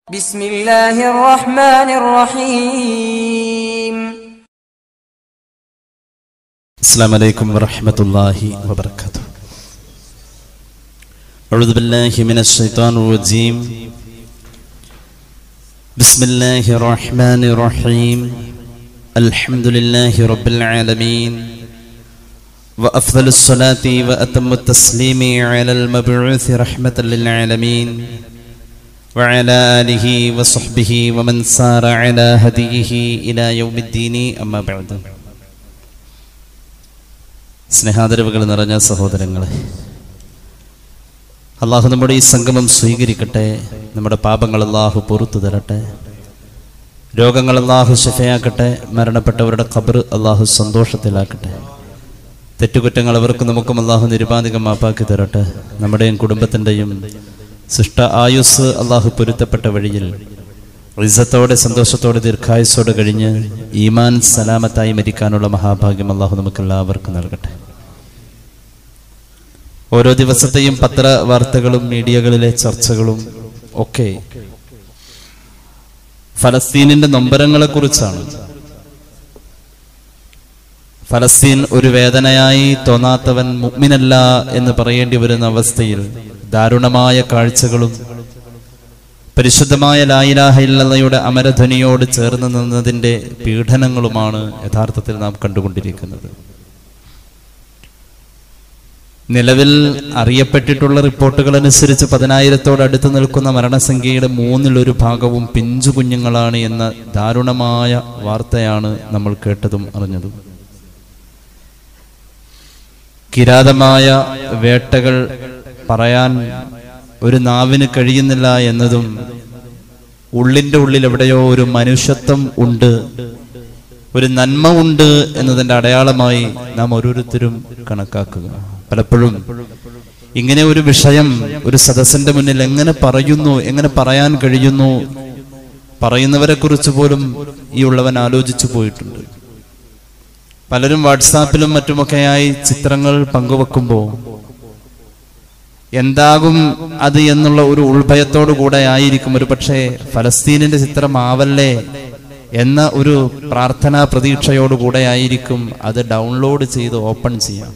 بسم الله الرحمن الرحيم السلام عليكم ورحمة الله وبركاته أعوذ بالله من الشيطان الرجيم بسم الله الرحمن الرحيم الحمد لله رب العالمين وأفضل الصلاة وأتم التسليم على المبعوث رحمة للعالمين وعلى آله وصحبه ومن سار على هديه إلى يوم الدين أما بعد സ്നേഹാദരവുകൾ നിറഞ്ഞ സഹോദരങ്ങളെ അള്ളാഹു നമ്മുടെ ഈ സംഗമം സ്വീകരിക്കട്ടെ നമ്മുടെ പാപങ്ങൾ അള്ളാഹു പുറത്തു തരട്ടെ രോഗങ്ങൾ അള്ളാഹു ശഫയാക്കട്ടെ മരണപ്പെട്ടവരുടെ ഖബർ അള്ളാഹു സന്തോഷത്തിലാക്കട്ടെ തെറ്റുകുറ്റങ്ങൾ അവർക്ക് നമുക്കും അള്ളാഹു നിരുപാധികം മാപ്പാക്കി തരട്ടെ നമ്മുടെയും കുടുംബത്തിൻ്റെയും സൃഷ്ട ആയുസ് അള്ളാഹു പൊരുത്തപ്പെട്ട വഴിയിൽ ഇസത്തോടെ സന്തോഷത്തോടെ ദീർഘായുസോടെ കഴിഞ്ഞ് ഈമാൻ സലാമത്തായി മരിക്കാനുള്ള മഹാഭാഗ്യം അള്ളാഹു നമുക്ക് എല്ലാവർക്കും നൽകട്ടെ ഓരോ ദിവസത്തെയും പത്ര വാർത്തകളും മീഡിയകളിലെ ചർച്ചകളും ഒക്കെ ഫലസ്തീനിന്റെ നൊമ്പരങ്ങളെ കുറിച്ചാണ് ഫലസ്തീൻ ഒരു വേദനയായി തോന്നാത്തവൻ മുഗ്മിനല്ല എന്ന് പറയേണ്ടി വരുന്ന അവസ്ഥയിൽ ദാരുണമായ കാഴ്ചകളും പരിശുദ്ധമായ ലായിലാഹയില്ലയുടെ അമരധ്വനിയോട് ചേർന്ന് നിന്നതിന്റെ പീഡനങ്ങളുമാണ് യഥാർത്ഥത്തിൽ നാം കണ്ടുകൊണ്ടിരിക്കുന്നത് നിലവിൽ അറിയപ്പെട്ടിട്ടുള്ള റിപ്പോർട്ടുകൾ അനുസരിച്ച് പതിനായിരത്തോട് അടുത്ത് നിൽക്കുന്ന മരണസംഖ്യയുടെ മൂന്നിലൊരു ഭാഗവും പിഞ്ചു കുഞ്ഞുങ്ങളാണ് എന്ന ദാരുണമായ വാർത്തയാണ് നമ്മൾ കേട്ടതും അറിഞ്ഞതും കിരാതമായ വേട്ടകൾ പറയാൻ ഒരു നാവിന് കഴിയുന്നില്ല എന്നതും ഉള്ളിന്റെ ഉള്ളിൽ എവിടെയോ ഒരു മനുഷ്യത്വം ഉണ്ട് ഒരു നന്മ ഉണ്ട് എന്നതിന്റെ അടയാളമായി നാം ഓരോരുത്തരും കണക്കാക്കുക പലപ്പോഴും ഇങ്ങനെ ഒരു വിഷയം ഒരു സദസ്സിന്റെ മുന്നിൽ എങ്ങനെ പറയുന്നു എങ്ങനെ പറയാൻ കഴിയുന്നു പറയുന്നവരെ കുറിച്ച് പോലും ഈ ഉള്ളവൻ ആലോചിച്ചു പോയിട്ടുണ്ട് പലരും വാട്സാപ്പിലും മറ്റുമൊക്കെയായി ചിത്രങ്ങൾ പങ്കുവെക്കുമ്പോൾ എന്താകും അത് എന്നുള്ള ഒരു ഉൾഭയത്തോടു കൂടെ ആയിരിക്കും ഒരു പക്ഷേ ഫലസ്തീനിന്റെ ചിത്രം ആവല്ലേ എന്ന ഒരു പ്രാർത്ഥനാ പ്രതീക്ഷയോടുകൂടെ ആയിരിക്കും അത് ഡൗൺലോഡ് ചെയ്ത് ഓപ്പൺ ചെയ്യാം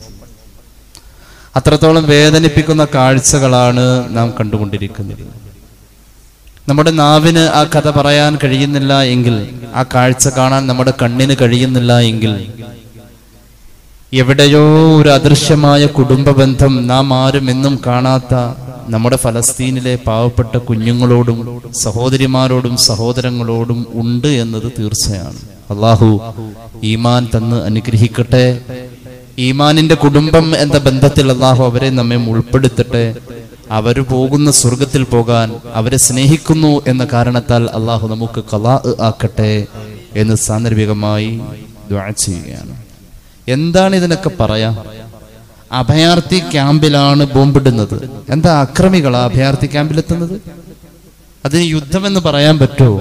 അത്രത്തോളം വേദനിപ്പിക്കുന്ന കാഴ്ചകളാണ് നാം കണ്ടുകൊണ്ടിരിക്കുന്നത് നമ്മുടെ നാവിന് ആ കഥ പറയാൻ കഴിയുന്നില്ല എങ്കിൽ ആ കാഴ്ച കാണാൻ നമ്മുടെ കണ്ണിന് കഴിയുന്നില്ല എങ്കിൽ എവിടെയോ ഒരു അദൃശ്യമായ കുടുംബ ബന്ധം നാം ആരും എന്നും കാണാത്ത നമ്മുടെ ഫലസ്തീനിലെ പാവപ്പെട്ട കുഞ്ഞുങ്ങളോടും സഹോദരിമാരോടും സഹോദരങ്ങളോടും ഉണ്ട് എന്നത് തീർച്ചയാണ് അള്ളാഹു ഈമാൻ തന്ന് അനുഗ്രഹിക്കട്ടെ ഈമാനിന്റെ കുടുംബം എന്ന ബന്ധത്തിൽ അള്ളാഹു അവരെ നമ്മെ ഉൾപ്പെടുത്തട്ടെ അവര് പോകുന്ന സ്വർഗത്തിൽ പോകാൻ അവരെ സ്നേഹിക്കുന്നു എന്ന കാരണത്താൽ അള്ളാഹു നമുക്ക് കലാ ആക്കട്ടെ എന്ന് സാന്ദർഭികമായി ദ്വാ ചെയ്യുകയാണ് എന്താണ് ഇതിനൊക്കെ പറയാ അഭയാർത്ഥി ക്യാമ്പിലാണ് ബോംബിടുന്നത് എന്താ അക്രമികളാ അഭയാർത്ഥി ക്യാമ്പിലെത്തുന്നത് അതിന് യുദ്ധമെന്ന് പറയാൻ പറ്റുമോ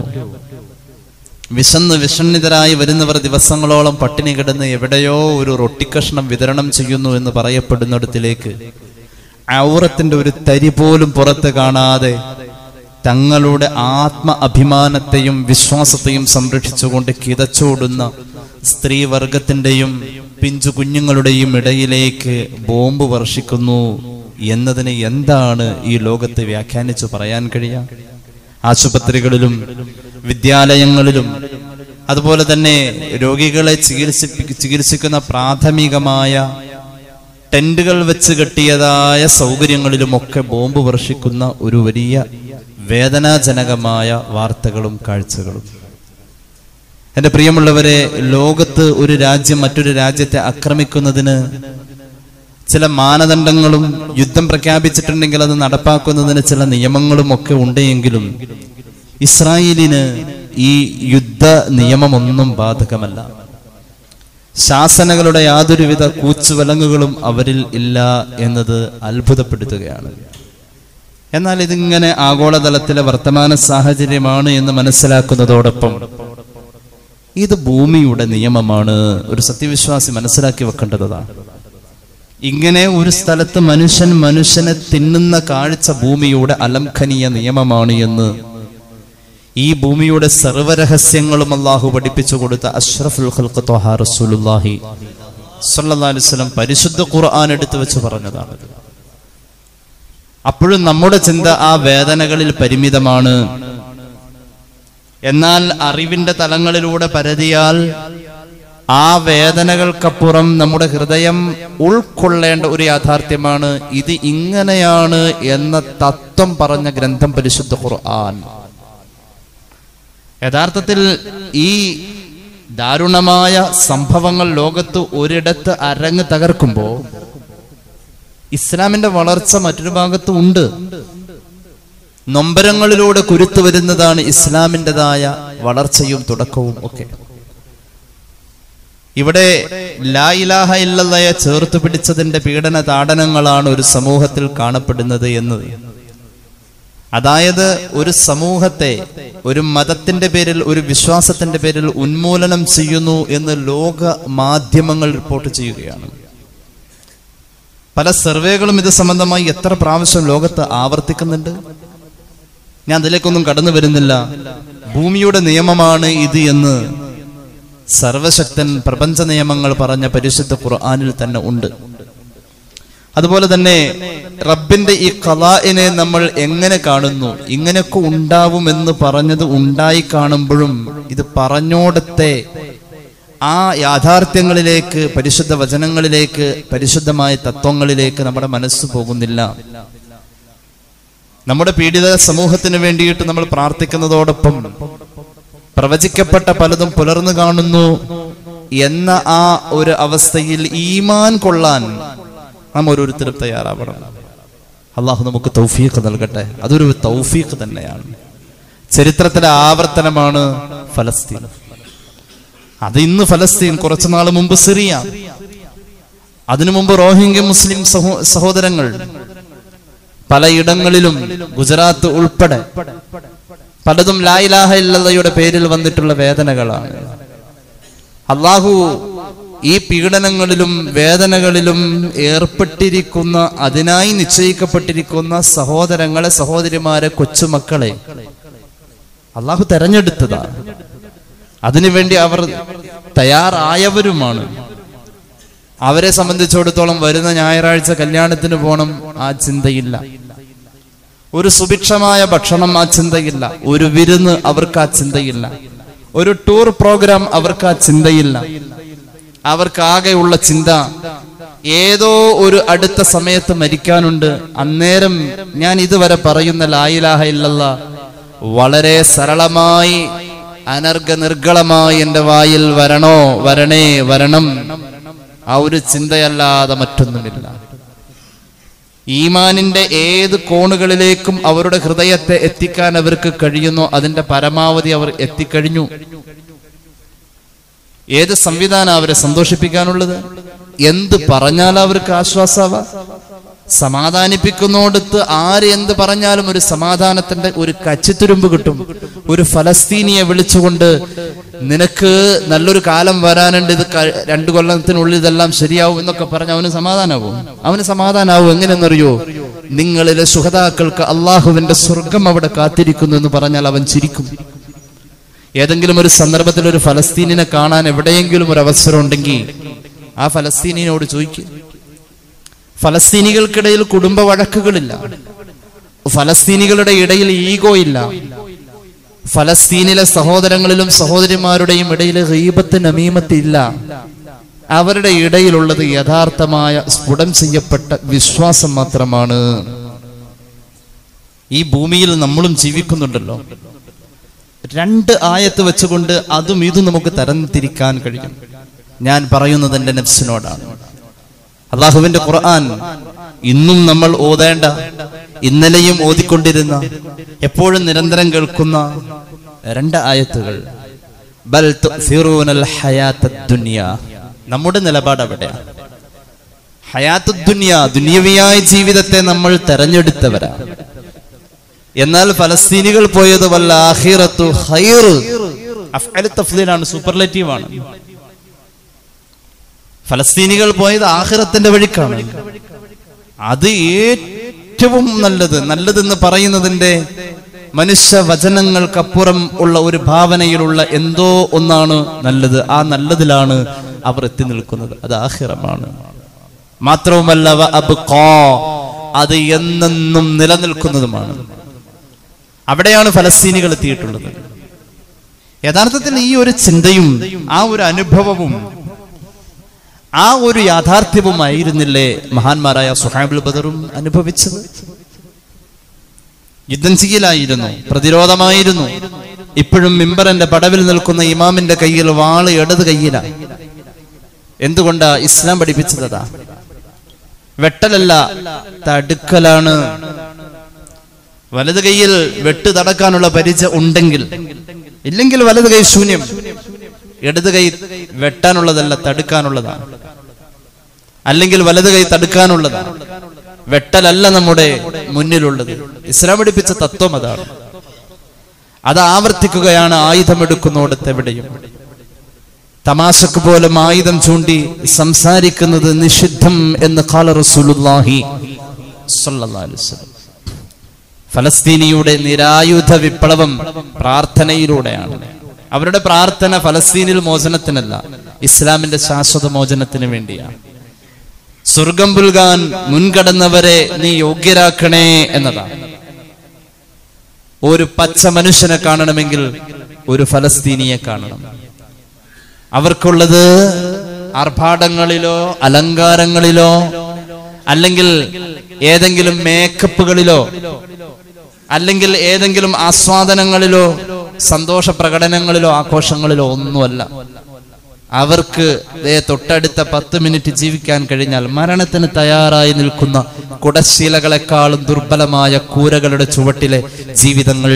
വിശന്ന് വിഷണ്ണിതരായി വരുന്നവർ ദിവസങ്ങളോളം പട്ടിണി കിടന്ന് എവിടെയോ ഒരു റൊട്ടിക്കഷ്ണം വിതരണം ചെയ്യുന്നു എന്ന് പറയപ്പെടുന്നിടത്തിലേക്ക് ഔറത്തിന്റെ ഒരു തരി പോലും പുറത്ത് കാണാതെ തങ്ങളുടെ ആത്മ അഭിമാനത്തെയും വിശ്വാസത്തെയും സംരക്ഷിച്ചുകൊണ്ട് കിതച്ചോടുന്ന സ്ത്രീവർഗത്തിന്റെയും പിഞ്ചു കുഞ്ഞുങ്ങളുടെയും ഇടയിലേക്ക് ബോംബ് വർഷിക്കുന്നു എന്നതിന് എന്താണ് ഈ ലോകത്ത് വ്യാഖ്യാനിച്ചു പറയാൻ കഴിയുക ആശുപത്രികളിലും വിദ്യാലയങ്ങളിലും അതുപോലെ തന്നെ രോഗികളെ ചികിത്സിപ്പി ചികിത്സിക്കുന്ന പ്രാഥമികമായ ടെന്റുകൾ വെച്ച് കെട്ടിയതായ സൗകര്യങ്ങളിലുമൊക്കെ ബോംബ് വർഷിക്കുന്ന ഒരു വലിയ വേദനാജനകമായ വാർത്തകളും കാഴ്ചകളും എന്റെ പ്രിയമുള്ളവരെ ലോകത്ത് ഒരു രാജ്യം മറ്റൊരു രാജ്യത്തെ ആക്രമിക്കുന്നതിന് ചില മാനദണ്ഡങ്ങളും യുദ്ധം പ്രഖ്യാപിച്ചിട്ടുണ്ടെങ്കിൽ അത് നടപ്പാക്കുന്നതിന് ചില നിയമങ്ങളും ഒക്കെ ഉണ്ടെങ്കിലും ഇസ്രായേലിന് ഈ യുദ്ധ നിയമമൊന്നും ബാധകമല്ല ശാസനകളുടെ യാതൊരുവിധ കൂച്ചുവലങ്ങുകളും അവരിൽ ഇല്ല എന്നത് അത്ഭുതപ്പെടുത്തുകയാണ് എന്നാൽ ഇതിങ്ങനെ ആഗോളതലത്തിലെ വർത്തമാന സാഹചര്യമാണ് എന്ന് മനസ്സിലാക്കുന്നതോടൊപ്പം ഇത് ഭൂമിയുടെ നിയമമാണ് ഒരു സത്യവിശ്വാസി മനസ്സിലാക്കി വെക്കേണ്ടതാണ് ഇങ്ങനെ ഒരു സ്ഥലത്ത് മനുഷ്യൻ മനുഷ്യനെ തിന്നുന്ന കാഴ്ച ഭൂമിയുടെ അലംഘനീയ നിയമമാണ് എന്ന് ഈ ഭൂമിയുടെ സർവ്വരഹസ്യങ്ങളും അള്ളാഹു പഠിപ്പിച്ചു കൊടുത്ത അഷ്റഫുൽ ഖൽഖ് ത്വഹാ റസൂലുള്ളാഹി സ്വല്ലല്ലാഹു അലൈഹി വസല്ലം പരിശുദ്ധ ഖുർആൻ എടുത്തു വെച്ച് പറഞ്ഞതാണ് അപ്പോഴും നമ്മുടെ ചിന്ത ആ വേദനകളിൽ പരിമിതമാണ് എന്നാൽ അറിവിന്റെ തലങ്ങളിലൂടെ പരതിയാൽ ആ വേദനകൾക്കപ്പുറം നമ്മുടെ ഹൃദയം ഉൾക്കൊള്ളേണ്ട ഒരു യാഥാർത്ഥ്യമാണ് ഇത് ഇങ്ങനെയാണ് എന്ന തത്വം പറഞ്ഞ ഗ്രന്ഥം പരിശുദ്ധ ഖുർആൻ യഥാർത്ഥത്തിൽ ഈ ദാരുണമായ സംഭവങ്ങൾ ലോകത്ത് ഒരിടത്ത് അരങ്ങ് തകർക്കുമ്പോൾ ഇസ്ലാമിന്റെ വളർച്ച മറ്റൊരു ഭാഗത്തും ഉണ്ട് നൊമ്പരങ്ങളിലൂടെ കുരുത്തു വരുന്നതാണ് ഇസ്ലാമിൻ്റെതായ വളർച്ചയും തുടക്കവും ഒക്കെ ഇവിടെ ലാ ഇലാഹ ഇല്ലല്ലയെ ചേർത്ത് പിടിച്ചതിന്റെ പീഡന താടനങ്ങളാണ് ഒരു സമൂഹത്തിൽ കാണപ്പെടുന്നത് എന്നത് അതായത് ഒരു സമൂഹത്തെ ഒരു മതത്തിന്റെ പേരിൽ ഒരു വിശ്വാസത്തിന്റെ പേരിൽ ഉന്മൂലനം ചെയ്യുന്നു എന്ന് ലോക മാധ്യമങ്ങൾ റിപ്പോർട്ട് ചെയ്യുകയാണ് പല സർവേകളും ഇത് സംബന്ധമായി എത്ര പ്രാവശ്യം ലോകത്ത് ആവർത്തിക്കുന്നുണ്ട് ഞാൻ അതിലേക്കൊന്നും കടന്നു വരുന്നില്ല ഭൂമിയുടെ നിയമമാണ് ഇത് എന്ന് സർവശക്തൻ പ്രപഞ്ച നിയമങ്ങൾ പറഞ്ഞ പരിശുദ്ധ ഖുർആനിൽ തന്നെ ഉണ്ട് അതുപോലെ തന്നെ റബ്ബിന്റെ ഈ കലാഇനെ നമ്മൾ എങ്ങനെ കാണുന്നു ഇങ്ങനെയൊക്കെ ഉണ്ടാവുമെന്ന് പറഞ്ഞത് ഉണ്ടായി കാണുമ്പോഴും ഇത് പറഞ്ഞോടത്തെ ആ യാഥാർത്ഥ്യങ്ങളിലേക്ക് പരിശുദ്ധ വചനങ്ങളിലേക്ക് പരിശുദ്ധമായ തത്വങ്ങളിലേക്ക് നമ്മുടെ മനസ്സ് പോകുന്നില്ല നമ്മുടെ പീഡിത സമൂഹത്തിന് വേണ്ടിയിട്ട് നമ്മൾ പ്രാർത്ഥിക്കുന്നതോടൊപ്പം പ്രവചിക്കപ്പെട്ട പലതും പുലർന്നു കാണുന്നു എന്ന ആ ഒരു അവസ്ഥയിൽ ഈമാൻ കൊള്ളാൻ നാം ഓരോരുത്തരും തയ്യാറാവണം അള്ളാഹു നമുക്ക് തൗഫീഖ് നൽകട്ടെ അതൊരു തൗഫീഖ് തന്നെയാണ് ചരിത്രത്തിലെ ആവർത്തനമാണ് ഫലസ്തീൻ അത് ഇന്ന് ഫലസ്തീൻ കുറച്ചു നാൾ മുമ്പ് സിറിയ അതിനു മുമ്പ് റോഹിംഗ്യ മുസ്ലിം സഹോ സഹോദരങ്ങൾ പലയിടങ്ങളിലും ഗുജറാത്ത് ഉൾപ്പെടെ പലതും ലായിലാഹ ഇല്ലയുടെ പേരിൽ വന്നിട്ടുള്ള വേദനകളാണ് അള്ളാഹു ഈ പീഡനങ്ങളിലും വേദനകളിലും ഏർപ്പെട്ടിരിക്കുന്ന അതിനായി നിശ്ചയിക്കപ്പെട്ടിരിക്കുന്ന സഹോദരങ്ങളെ സഹോദരിമാരെ കൊച്ചുമക്കളെ അള്ളാഹു തെരഞ്ഞെടുത്തതാണ് അതിനുവേണ്ടി അവർ തയ്യാറായവരുമാണ് അവരെ സംബന്ധിച്ചിടത്തോളം വരുന്ന ഞായറാഴ്ച കല്യാണത്തിന് പോകണം ആ ചിന്തയില്ല ഒരു സുഭിക്ഷമായ ഭക്ഷണം ആ ചിന്തയില്ല ഒരു വിരുന്ന് അവർക്ക് ആ ചിന്തയില്ല ഒരു ടൂർ പ്രോഗ്രാം അവർക്ക് ആ ചിന്തയില്ല അവർക്കാകെയുള്ള ചിന്ത ഏതോ ഒരു അടുത്ത സമയത്ത് മരിക്കാനുണ്ട് അന്നേരം ഞാൻ ഇതുവരെ പറയുന്ന ലായിലാഹ ഇല്ലല്ല വളരെ സരളമായി അനർഘ നിർഗളമായി എന്റെ വായിൽ വരണോ വരണേ വരണം ആ ഒരു ചിന്തയല്ലാതെ മറ്റൊന്നുമില്ല ഈമാനിന്റെ ഏത് കോണുകളിലേക്കും അവരുടെ ഹൃദയത്തെ എത്തിക്കാൻ അവർക്ക് കഴിയുന്നോ അതിന്റെ പരമാവധി അവർ എത്തിക്കഴിഞ്ഞു ഏത് സംവിധാനം അവരെ സന്തോഷിപ്പിക്കാനുള്ളത് എന്ത് പറഞ്ഞാൽ അവർക്ക് ആശ്വാസാവാ സമാധാനിപ്പിക്കുന്നോടത്ത് ആര് എന്ത് പറഞ്ഞാലും ഒരു സമാധാനത്തിന്റെ ഒരു കച്ചിത്തുരുമ്പ് കിട്ടും ഒരു ഫലസ്തീനിയെ വിളിച്ചുകൊണ്ട് നിനക്ക് നല്ലൊരു കാലം വരാനുണ്ട് ഇത് ക- രണ്ടു കൊല്ലത്തിനുള്ളിൽ ഇതെല്ലാം ശരിയാവും എന്നൊക്കെ പറഞ്ഞ് അവന് സമാധാനാവും അവന് സമാധാനാവും എങ്ങനെയെന്നറിയോ നിങ്ങളിലെ സുഹതാക്കൾക്ക് അള്ളാഹുവിന്റെ സ്വർഗം അവിടെ കാത്തിരിക്കുന്നു എന്ന് പറഞ്ഞാൽ അവൻ ചിരിക്കും ഏതെങ്കിലും ഒരു സന്ദർഭത്തിൽ ഒരു ഫലസ്തീനിനെ കാണാൻ എവിടെയെങ്കിലും ഒരു അവസരം ഉണ്ടെങ്കിൽ ആ ഫലസ്തീനിനോട് ചോദിക്കും ഫലസ്തീനികൾക്കിടയിൽ കുടുംബ വഴക്കുകളില്ല ഫലസ്തീനികളുടെ ഇടയിൽ ഈഗോ ഇല്ല ഫലസ്തീനിലെ സഹോദരങ്ങളിലും സഹോദരിമാരുടെയും ഇടയിൽ ഹീബത്ത് നമീമത്ത് ഇല്ല അവരുടെ ഇടയിലുള്ളത് യഥാർത്ഥമായ സ്ഫുടം ചെയ്യപ്പെട്ട വിശ്വാസം മാത്രമാണ് ഈ ഭൂമിയിൽ നമ്മളും ജീവിക്കുന്നുണ്ടല്ലോ രണ്ട് ആയത്ത് വെച്ചുകൊണ്ട് അതും ഇതും നമുക്ക് തരംതിരിക്കാൻ കഴിയും ഞാൻ പറയുന്നത് എന്റെ നഫ്സിനോടാണ് അള്ളാഹുവിന്റെ ഖുർആൻ ഇന്നും നമ്മൾ ഓതേണ്ട ഇന്നലെയും ഓതിക്കൊണ്ടിരുന്ന എപ്പോഴും നിരന്തരം കേൾക്കുന്ന രണ്ട് ആയത്തുകൾ ബൽ തുഅ്സിറൂനൽ ഹയാത്തദ് ദുനിയ നമ്മുടെ നിലപാട് അവിടെയാണ് ഹയാത്തു ദുനിയ ദുനിയവിയായ ജീവിതത്തെ നമ്മൾ തെരഞ്ഞെടുത്തവരാണ് എന്നാൽ ഫലസ്തീനികൾ പോയത് വല്ല ആഹിറത്തു ഹൈർ അഫ്അലു തഫ്ദീലാണ് സൂപ്പർലേറ്റീവ് ആണ് ഫലസ്തീനികൾ പോയത് ആഹിറത്തിന്റെ വഴിക്കാണ് അത് ഏറ്റവും നല്ലത് നല്ലതെന്ന് പറയുന്നതിന്റെ മനുഷ്യ വചനങ്ങൾക്കപ്പുറം ഉള്ള ഒരു ഭാവനയിലുള്ള എന്തോ ഒന്നാണ് നല്ലത് ആ നല്ലതിലാണ് അവർ എത്തി നിൽക്കുന്നത് അത് ആഹിറമാണ് മാത്രവുമല്ല വ അബ്ഖാ, അത് എന്നെന്നും നിലനിൽക്കുന്നതുമാണ് അവിടെയാണ് ഫലസ്തീനികൾ എത്തിയിട്ടുള്ളത് യഥാർത്ഥത്തിൽ ഈ ഒരു ചിന്തയും ആ ഒരു അനുഭവവും ആ ഒരു യാഥാർത്ഥ്യവുമായിരുന്നില്ലേ മഹാന്മാരായ സുഹാബുൽ ബദറും അനുഭവിച്ചത് യുദ്ധം ചെയ്യലായിരുന്നു പ്രതിരോധമായിരുന്നു ഇപ്പോഴും മിമ്പറിന്റെ പടവിൽ നിൽക്കുന്ന ഇമാമിന്റെ കയ്യിൽ വാള് ഇടത് കയ്യില എന്തുകൊണ്ടാ ഇസ്ലാം പഠിപ്പിച്ചതാ വെട്ടലല്ല തടുക്കലാണ് വലത് കൈയിൽ വെട്ട് തടക്കാനുള്ള പരിചയം ഉണ്ടെങ്കിൽ ഇല്ലെങ്കിൽ വലത് കൈ ശൂന്യം ഇടത് കൈ വെട്ടാനുള്ളതല്ല തടുക്കാനുള്ളതാണ് അല്ലെങ്കിൽ വലത് കൈ തടുക്കാനുള്ളതാണ് വെട്ടലല്ല നമ്മുടെ മുന്നിലുള്ളത് ഇസ്ലാം പഠിപ്പിച്ച തത്വം അതാണ് അത് ആവർത്തിക്കുകയാണ് ആയുധമെടുക്കുന്നിടത്തെവിടെയും തമാശക്ക് പോലും ആയുധം ചൂണ്ടി സംസാരിക്കുന്നത് നിഷിദ്ധം എന്ന് കാല റസൂലുള്ളാഹി സ്വല്ലല്ലാഹു അലൈഹി വസല്ലം ഫലസ്തീനിയുടെ നിരായുധ വിപ്ലവം പ്രാർത്ഥനയിലൂടെയാണ് അവരുടെ പ്രാർത്ഥന ഫലസ്തീനിൽ മോചനത്തിനല്ല ഇസ്ലാമിന്റെ ശാശ്വത മോചനത്തിന് വേണ്ടിയാണ് സ്വർഗം പുൽകാൻ മുൻകടന്നവരെ നീ യോഗ്യരാക്കണേ എന്നതാണ് ഒരു പച്ച മനുഷ്യനെ കാണണമെങ്കിൽ ഒരു ഫലസ്തീനിയെ കാണണം അവർക്കുള്ളത് ആർഭാടങ്ങളിലോ അലങ്കാരങ്ങളിലോ അല്ലെങ്കിൽ ഏതെങ്കിലും മേക്കപ്പുകളിലോ അല്ലെങ്കിൽ ഏതെങ്കിലും ആസ്വാദനങ്ങളിലോ സന്തോഷ പ്രകടനങ്ങളിലോ ആഘോഷങ്ങളിലോ ഒന്നുമല്ല അവർക്ക് ദേ തൊട്ടടുത്ത പത്ത് മിനിറ്റ് ജീവിക്കാൻ കഴിഞ്ഞാൽ മരണത്തിന് തയ്യാറായി നിൽക്കുന്ന കുടശീലകളെക്കാളും ദുർബലമായ കൂരകളുടെ ചുവട്ടിലെ ജീവിതങ്ങൾ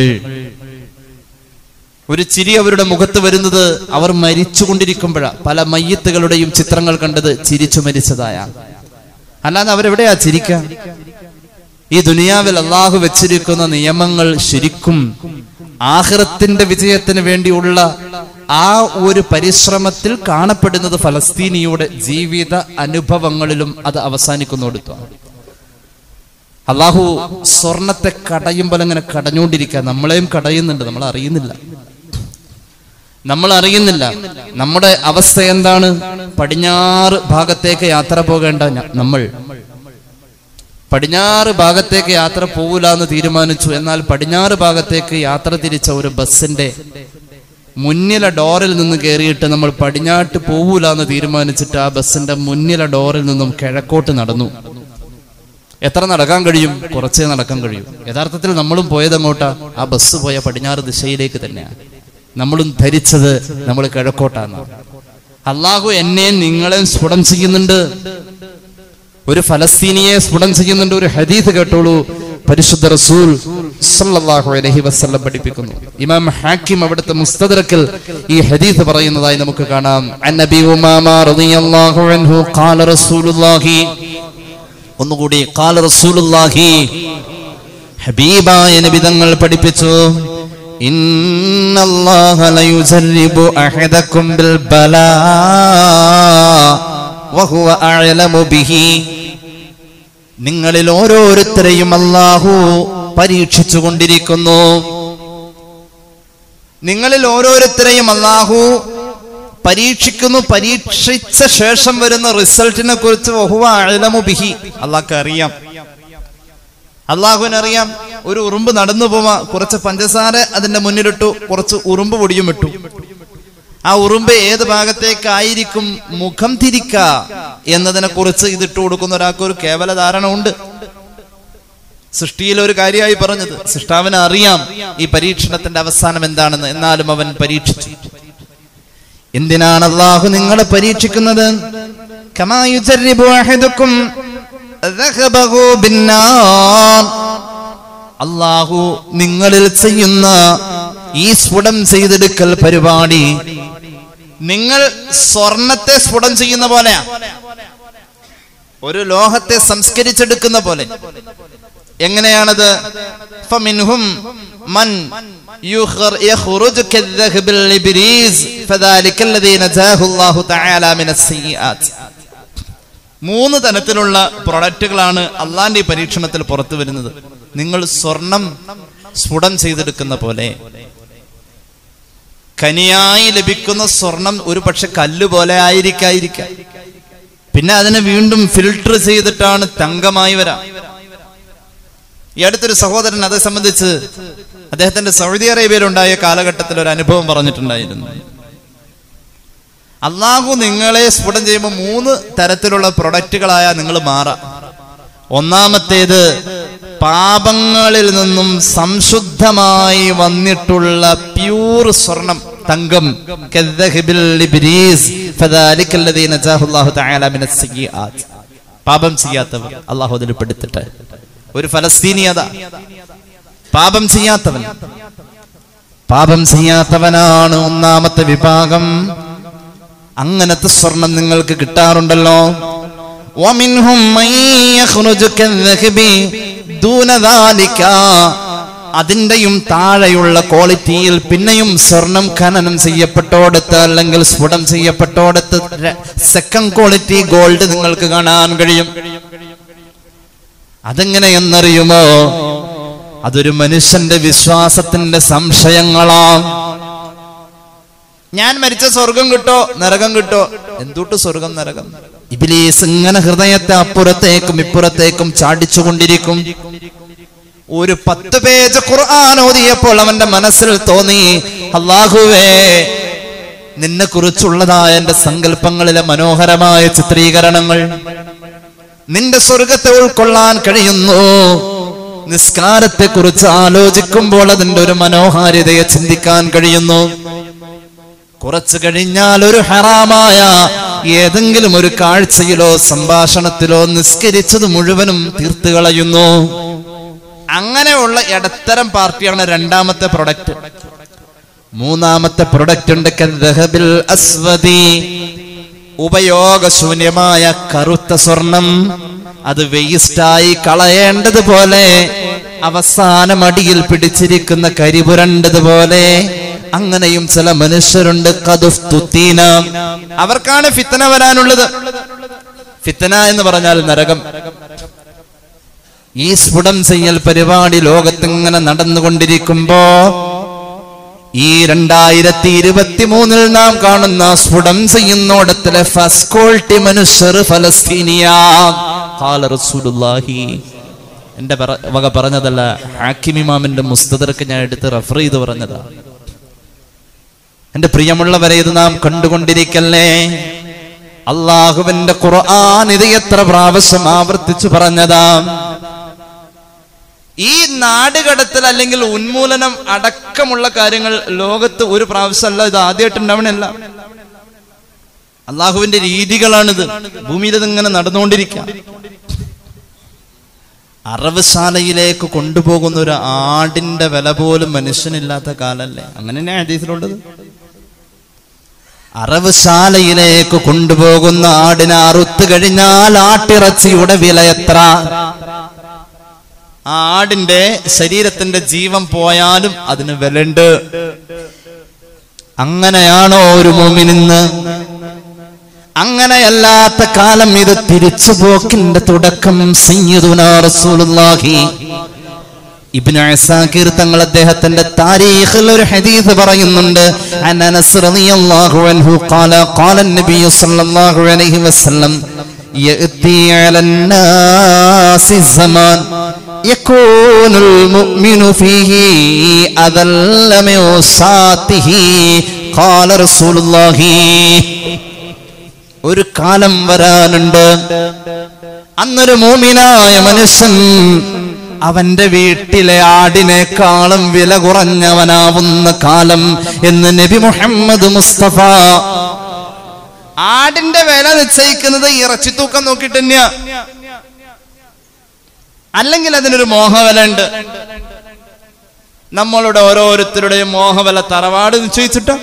ഒരു ചിരി അവരുടെ മുഖത്ത് വരുന്നത് അവർ മരിച്ചുകൊണ്ടിരിക്കുമ്പോഴാണ് പല മയ്യത്തുകളുടെയും ചിത്രങ്ങൾ കണ്ടത് ചിരിച്ചു മരിച്ചതായ അല്ലാതെ അവരെവിടെയാ ചിരിക്കുക ഈ ദുനിയാവിൽ അള്ളാഹു വെച്ചിരിക്കുന്ന നിയമങ്ങൾ ശരിക്കും ആഹ്റത്തിന്റെ വിജയത്തിന് വേണ്ടിയുള്ള ആ ഒരു പരിശ്രമത്തിൽ കാണപ്പെടുന്നത് ഫലസ്തീനിയുടെ ജീവിത അനുഭവങ്ങളിലും അത് അവസാനിക്കുന്നിടത്താണ് അള്ളാഹു സ്വർണത്തെ കടയുമ്പോൾ അങ്ങനെ കടഞ്ഞുകൊണ്ടിരിക്കുക നമ്മളെയും കടയുന്നുണ്ട് നമ്മൾ അറിയുന്നില്ല നമ്മൾ അറിയുന്നില്ല നമ്മുടെ അവസ്ഥ എന്താണ് പടിഞ്ഞാറ് ഭാഗത്തേക്ക് യാത്ര പോകേണ്ട ഞ- നമ്മൾ പടിഞ്ഞാറ് ഭാഗത്തേക്ക് യാത്ര പോവില്ല എന്ന് തീരുമാനിച്ചു എന്നാൽ പടിഞ്ഞാറ് ഭാഗത്തേക്ക് യാത്ര തിരിച്ച ഒരു ബസ്സിന്റെ മുന്നിലെ ഡോറിൽ നിന്ന് കയറിയിട്ട് നമ്മൾ പടിഞ്ഞാട്ട് പോവൂല എന്ന് തീരുമാനിച്ചിട്ട് ആ ബസ്സിന്റെ മുന്നിലെ ഡോറിൽ നിന്നും കിഴക്കോട്ട് നടന്നു എത്ര നടക്കാൻ കഴിയും കുറച്ചേ നടക്കാൻ കഴിയും യഥാർത്ഥത്തിൽ നമ്മളും പോയത് അങ്ങോട്ടാ ആ ബസ് പോയ പടിഞ്ഞാറ് ദിശയിലേക്ക് തന്നെയാണ് നമ്മളും ധരിച്ചത് നമ്മൾ കിഴക്കോട്ടാണ് അള്ളാഹു എന്നെയും നിങ്ങളെയും സ്ഫുടം ചെയ്യുന്നുണ്ട് ഒരു ഫലസ്തീനിയെ സ്ഫുടം ചെയ്യുന്നുണ്ട് ഒരു ഹദീസ് കേട്ടോളൂ പരിശുദ്ധ റസൂൽ സല്ലല്ലാഹു അലൈഹി വസല്ലം പഠിപ്പിക്കുന്നു ഇമാം ഹാക്കിം അവിടുത്തെ മുസ്തദറക്കിൽ ഈ ഹദീസ് പറയുന്നതായി നമുക്ക് കാണാം അന്നബി ഉമാമ റളിയല്ലാഹു അൻഹു ഖാല റസൂലുള്ളാഹി ഒന്നുകൂടി ഖാല റസൂലുള്ളാഹി ഹബീബായ നബി തങ്ങൾ പഠിപ്പിച്ചു ഇന്നല്ലാഹ ലയുജർരിബു അഹദക്കും ബിൽ ബലാ വഹുവ അഅലമു ബിഹി നിങ്ങളിൽ ഓരോരുത്തരെയും അല്ലാഹു പരീക്ഷിച്ചു കൊണ്ടിരിക്കുന്നു നിങ്ങളിൽ ഓരോരുത്തരെയും അല്ലാഹു പരീക്ഷിക്കുന്നു പരീക്ഷിച്ച ശേഷം വരുന്ന റിസൾട്ടിനെ കുറിച്ച് വഹുവ അഅലമു ബിഹി അള്ളാഹ്ക്ക് അറിയാം അള്ളാഹുവിന് അറിയാം ഒരു ഉറുമ്പ് നടന്നു പോവാ കുറച്ച് പഞ്ചസാര അതിന്റെ മുന്നിലിട്ടു കുറച്ച് ഉറുമ്പ് പൊടിയും ഇട്ടു ആ ഉറുമ്പ് ഏത് ഭാഗത്തേക്കായിരിക്കും മുഖം തിരിക്ക എന്നതിനെ കുറിച്ച് ഇതിട്ട് കൊടുക്കുന്ന ഒരാൾക്ക് ഒരു കേവല ധാരണ ഉണ്ട് സൃഷ്ടിയിൽ ഒരു കാര്യമായി പറഞ്ഞത് സൃഷ്ടാവിന് അറിയാം ഈ പരീക്ഷണത്തിന്റെ അവസാനം എന്താണെന്ന് എന്നാലും അവൻ പരീക്ഷിച്ചു എന്തിനാണ് അള്ളാഹു നിങ്ങളെ പരീക്ഷിക്കുന്നത് കമാ യുജർരിബു അഹദുക്കും ذهبه بالنار. അള്ളാഹു നിങ്ങളിൽ ചെയ്യുന്ന ഈ സ്ഫുടം ചെയ്തെടുക്കൽ പരിപാടി നിങ്ങൾ സ്വർണത്തെ സ്ഫുടം ചെയ്യുന്ന പോലെയാ ഒരു ലോഹത്തെ സംസ്കരിച്ചെടുക്കുന്ന പോലെ എങ്ങനെയാണത് فمنهم من يخر- يخرج كالذهب الإبريز فذلك الذي نجاه الله تعالى من السيئات മൂന്ന് തരത്തിലുള്ള പ്രൊഡക്റ്റുകളാണ് അള്ളാന്റെ ഈ പരീക്ഷണത്തിൽ പുറത്തു വരുന്നത് നിങ്ങൾ സ്വർണം സ്ഫുടം ചെയ്തെടുക്കുന്ന പോലെ കനിയായി ലഭിക്കുന്ന സ്വർണം ഒരു പക്ഷെ കല്ല് പോലെ ആയിരിക്കായിരിക്കാം പിന്നെ അതിനെ വീണ്ടും ഫിൽട്ടർ ചെയ്തിട്ടാണ് തങ്കമായി വരാം ഈ അടുത്തൊരു സഹോദരൻ അതേ സംബന്ധിച്ച് അദ്ദേഹത്തിന്റെ സൗദി അറേബ്യയിലുണ്ടായ കാലഘട്ടത്തിൽ ഒരു അനുഭവം പറഞ്ഞിട്ടുണ്ടായിരുന്നു അള്ളാഹു നിങ്ങളെ സ്ഫുടം ചെയ്യുമ്പോൾ മൂന്ന് തരത്തിലുള്ള പ്രൊഡക്റ്റുകളായ നിങ്ങൾ മാറാം ഒന്നാമത്തേത് പാപങ്ങളിൽ നിന്നും സംശുദ്ധമായി വന്നിട്ടുള്ള പ്യൂർ സ്വർണം തങ്കം കദ്ദഹിബിൽ ഇബ്രീസ് ഫദാലിക അല്ലദീ നജാഹു അല്ലാഹു തആല മിന സയ്യിആത്ത് പാപം ചെയ്യാത്തവർ അള്ളാഹു അതിൽ പെടുത്തിട്ട് ഒരു ഫലസ്തീനിയത പാപം ചെയ്യാത്തവൻ പാപം ചെയ്യാത്തവനാണ് ഒന്നാമത്തെ വിഭാഗം അങ്ങനത്തെ സ്വർണം നിങ്ങൾക്ക് കിട്ടാറുണ്ടല്ലോ ومنهم من يخرج كالذهب دون ذلك അതിന്റെയും താഴെയുള്ള ക്വാളിറ്റിയിൽ പിന്നെയും സ്വർണം ഖനനം ചെയ്യപ്പെട്ടോടത്ത് അല്ലെങ്കിൽ സ്ഫുടം ചെയ്യപ്പെട്ടോടത്ത് സെക്കൻഡ് ക്വാളിറ്റി ഗോൾഡ് നിങ്ങൾക്ക് കാണാൻ കഴിയും അതെങ്ങനെയെന്നറിയുമോ അതൊരു മനുഷ്യന്റെ വിശ്വാസത്തിന്റെ സംശയങ്ങളാണ് ഞാൻ മരിച്ച സ്വർഗം കിട്ടോ നരകം കിട്ടോ എന്തുട്ട് സ്വർഗം നരകം ഇബിലീസ് ഇങ്ങനെ ഹൃദയത്തെ അപ്പുറത്തേക്കും ഇപ്പുറത്തേക്കും ചാടിച്ചുകൊണ്ടിരിക്കും ഒരു പത്ത് പേജ് ഖുർആൻ ഓതിയപ്പോൾ അവന്റെ മനസ്സിൽ തോന്നി അള്ളാഹുവേ നിന്നെ കുറിച്ചുള്ളതായ എന്റെ സങ്കല്പങ്ങളിലെ മനോഹരമായ ചിത്രീകരണങ്ങൾ നിന്റെ സ്വർഗത്തെ ഉൾക്കൊള്ളാൻ കഴിയുന്നു നിസ്കാരത്തെ കുറിച്ച് ആലോചിക്കുമ്പോൾ അതിന്റെ ഒരു മനോഹാരിതയെ ചിന്തിക്കാൻ കഴിയുന്നു കുറച്ചു കഴിഞ്ഞാൽ ഒരു ഹറാമായ ഏതെങ്കിലും ഒരു കാഴ്ചയിലോ സംഭാഷണത്തിലോ നിസ്കരിച്ചത് മുഴുവനും തീർത്തു കളയുന്നു അങ്ങനെയുള്ള ഇടത്തരം പാർട്ടിയാണ് രണ്ടാമത്തെ പ്രൊഡക്റ്റ് മൂന്നാമത്തെ പ്രൊഡക്റ്റ് ഉണ്ട് കദ്ദഹബിൽ അസ്വദി ഉപയോഗശൂന്യമായ കറുത്ത സ്വർണം അത് വേസ്റ്റായി കളയേണ്ടതുപോലെ അവസാനം അടിയിൽ പിടിച്ചിരിക്കുന്ന കരിപുരണ്ടതുപോലെ അങ്ങനെയും ചില മനുഷ്യരുണ്ട് കതുഫ്തുത്തീന അവർക്കാണ് ഫിത്തന വരാനുള്ളത് ഫിത്തന എന്ന് പറഞ്ഞാൽ നരകം ഈ സ്ഫുടം ചെയ്യൽ പരിപാടി ലോകത്തിങ്ങനെ നടന്നുകൊണ്ടിരിക്കുമ്പോ ഈ രണ്ടായിരത്തി ഇരുപത്തി മൂന്നിൽ നാം കാണുന്ന സ്ഫുടം ചെയ്യുന്നോടത്തിലെ ഫസ്റ്റ് ക്വാളിറ്റി മനുഷ്യർ ഫലസ്തീനിയ ഖാല റസൂലുള്ളാഹി എന്റെ പറ- വക പറഞ്ഞതല്ല ഹാക്കിമിമാമിന്റെ മുസ്തദർക്ക് ഞാൻ എടുത്ത് റെഫർ ചെയ്ത് പറഞ്ഞതാ എന്റെ പ്രിയമുള്ളവരെ ഇത് നാം കണ്ടുകൊണ്ടിരിക്കല്ലേ അള്ളാഹുവിന്റെ ഖുർആൻ ഇത് എത്ര പ്രാവശ്യം ആവർത്തിച്ചു പറഞ്ഞതാ ഈ നാടുകടത്തൽ അല്ലെങ്കിൽ ഉന്മൂലനം അടക്കമുള്ള കാര്യങ്ങൾ ലോകത്ത് ഒരു പ്രാവശ്യമല്ല ഇത് ആദ്യമായിട്ട് ഉണ്ടാവണല്ല അള്ളാഹുവിന്റെ രീതികളാണിത് ഭൂമിയിൽ ഇതിങ്ങനെ നടന്നുകൊണ്ടിരിക്കുക അറവശാലയിലേക്ക് കൊണ്ടുപോകുന്ന ഒരു ആടിന്റെ വില പോലും മനുഷ്യനില്ലാത്ത കാലല്ലേ അങ്ങനെ തന്നെ ഹദീസിലുള്ളത് അറവശാലയിലേക്ക് കൊണ്ടുപോകുന്ന ആടിനെ അറുത്ത് കഴിഞ്ഞാൽ ആട്ടിറച്ചിയുടെ വില എത്ര ആ ആടിന്റെ ശരീരത്തിന്റെ ജീവൻ പോയാലും അതിന് വിലണ്ട് അങ്ങനെയാണോ ഒരു മോമിനിന്ന് അങ്ങനെയല്ലാത്ത കാലം ഇത് തിരിച്ചുപോക്കിന്റെ തുടക്കം സയ്യിദുനാ റസൂലുള്ളാഹി ഇബ്നു അസാകിർ തങ്ങൾ അദ്ദേഹത്തിന്റെ താരീഖിൽ ഒരു ഹദീസ് പറയുന്നുണ്ട് അൻ അനസ് റളിയല്ലാഹു അൻഹു ഖാല ഖാല നബി സല്ലല്ലാഹു അലൈഹി വസല്ലം يأتي على الناس الزمان يكون المؤمن فيه أذل من ساته قال رسول الله ഒരു കാലം വരാനുണ്ട് അന്നൊരു മൂമിനായ മനുഷ്യൻ അവന്റെ വീട്ടിലെ ആടിനേക്കാളും വില കുറഞ്ഞവനാവുന്ന കാലം എന്ന് നബി മുഹമ്മദ് മുസ്തഫ ആടിന്റെ വില നിശ്ചയിക്കുന്നത് ഇറച്ചി തൂക്കം നോക്കിയിട്ട് തന്നെയാ അല്ലെങ്കിൽ അതിനൊരു മോഹവില ഉണ്ട് നമ്മളുടെ ഓരോരുത്തരുടെയും മോഹവില തറവാട് നിശ്ചയിച്ചിട്ട്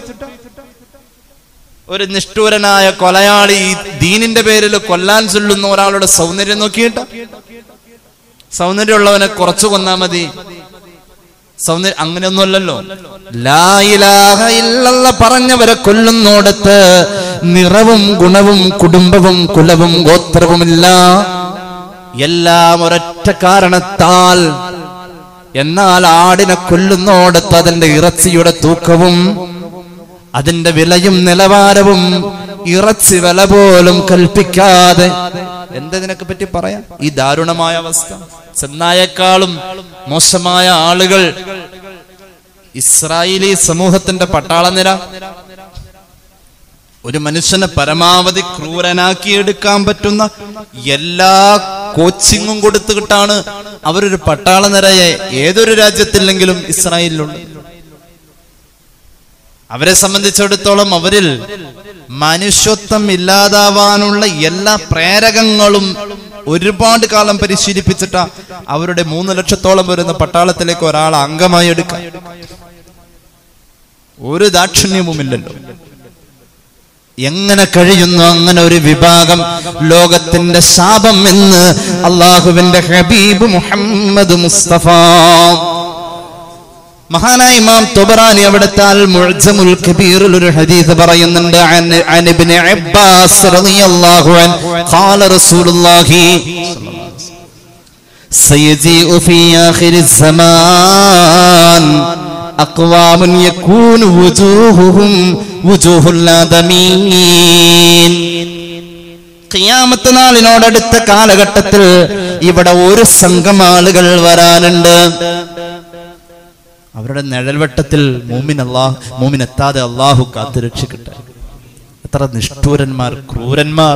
ഒരു നിഷ്ഠൂരനായ കൊലയാളി ഈ ദീനിന്റെ പേരിൽ കൊല്ലാൻ ചൊല്ലുന്ന ഒരാളുടെ സൗന്ദര്യം നോക്കിയിട്ട് സൗന്ദര്യമുള്ളവനെ കുറച്ചു കൊന്നാ മതി സൗന്ദര്യം അങ്ങനെയൊന്നുമല്ലല്ലോ ലാ ഇലാഹ ഇല്ലല്ല പറഞ്ഞവരെ കൊല്ലുന്നോടത്ത് നിറവും ഗുണവും കുടുംബവും കുലവും ഗോത്രവുമില്ല എല്ലാം ഒരൊറ്റ കാരണത്താൽ എന്നാൽ ആടിനെ കൊല്ലുന്നോടത്ത് അതിന്റെ ഇറച്ചിയുടെ തൂക്കവും അതിന്റെ വിലയും നിലവാരവും ഇറച്ചി വില പോലും കൽപ്പിക്കാതെ എന്തതിനൊക്കെ പറ്റി പറയാം ഈ ദാരുണമായ അവസ്ഥ ചെന്നായേക്കാളും മോശമായ ആളുകൾ ഇസ്രായേലി സമൂഹത്തിന്റെ പട്ടാളനിര ഒരു മനുഷ്യനെ പരമാവധി ക്രൂരനാക്കിയെടുക്കാൻ പറ്റുന്ന എല്ലാ കോച്ചിങ്ങും കൊടുത്തിട്ടാണ് അവരൊരു പട്ടാള നിരയെ ഏതൊരു രാജ്യത്തില്ലെങ്കിലും ഇസ്രായേലിലുണ്ട് അവരെ സംബന്ധിച്ചിടത്തോളം അവരിൽ മനുഷ്യത്വം ഇല്ലാതാവാനുള്ള എല്ലാ പ്രേരകങ്ങളും ഒരുപാട് കാലം പരിശീലിപ്പിച്ചിട്ട അവരുടെ മൂന്ന് ലക്ഷത്തോളം വരുന്ന പട്ടാളത്തിലേക്ക് ഒരാളെ അംഗമായി എടുക്കാം ഒരു ദാക്ഷിണ്യവുമില്ലല്ലോ എങ്ങനെ കഴിയുന്നു അങ്ങനെ ഒരു വിഭാഗം ലോകത്തിന്റെ ശാപം എന്ന് അള്ളാഹുവിന്റെ ഹബീബ് മുഹമ്മദ് മുസ്തഫ മഹാനായ ഇമാം തുബറാനി അവിടുത്തെ അൽ മുഅ്ജമുൽ കബീറിൽ ഒരു ഹദീസ് പറയുന്നുണ്ട് അൻ അൻ ഇബ്നു അബ്ബാസ് റളിയല്ലാഹു അൻ ഖാല റസൂലുള്ളാഹി سيجيء في آخر الزمان أقوام يكون وجوههم وجوه الآدمين ഖിയാമത്ത് നാളിനോടടുത്ത കാലഘട്ടത്തിൽ ഇവിടെ ഒരു സംഘം ആളുകൾ വരാനുണ്ട് അവരുടെ നിഴൽവട്ടത്തിൽ മൂമിൻ അള്ളാഹ് മൂമിൻ എത്താതെ അള്ളാഹു കാത്തുരക്ഷിക്കട്ടെ എത്ര നിഷ്ഠൂരന്മാർ ക്രൂരന്മാർ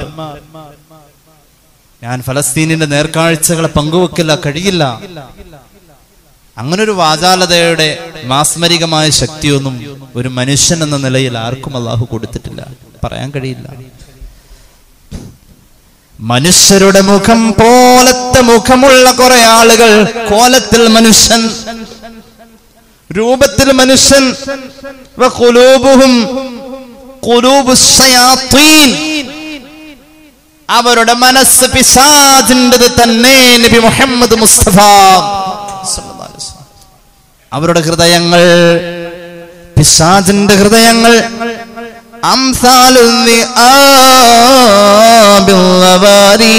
ഞാൻ ഫലസ്തീനിന്റെ നേർക്കാഴ്ചകളെ പങ്കുവെക്കില്ല കഴിയില്ല അങ്ങനൊരു വാചാലതയുടെ മാസ്മരികമായ ശക്തിയൊന്നും ഒരു മനുഷ്യൻ എന്ന നിലയിൽ ആർക്കും അള്ളാഹു കൊടുത്തിട്ടില്ല പറയാൻ കഴിയില്ല മനുഷ്യരുടെ മുഖം പോലത്തെ മുഖമുള്ള കുറെ ആളുകൾ കോലത്തിൽ മനുഷ്യൻ രൂപത്തിൽ മനുഷ്യൻ വഖുലൂബുഹും ഖുലൂബുസ് ശയാത്തീൻ അവരുടെ മനസ്സ് പിശാചിൻ്റെത് തന്നെ നബി മുഹമ്മദ് മുസ്തഫ സല്ലല്ലാഹു അലൈഹി വസല്ലം. അവരുടെ ഹൃദയങ്ങൾ പിശാചിന്റെ ഹൃദയങ്ങൾ അംസാലു നിആബിൽ ലവാരി.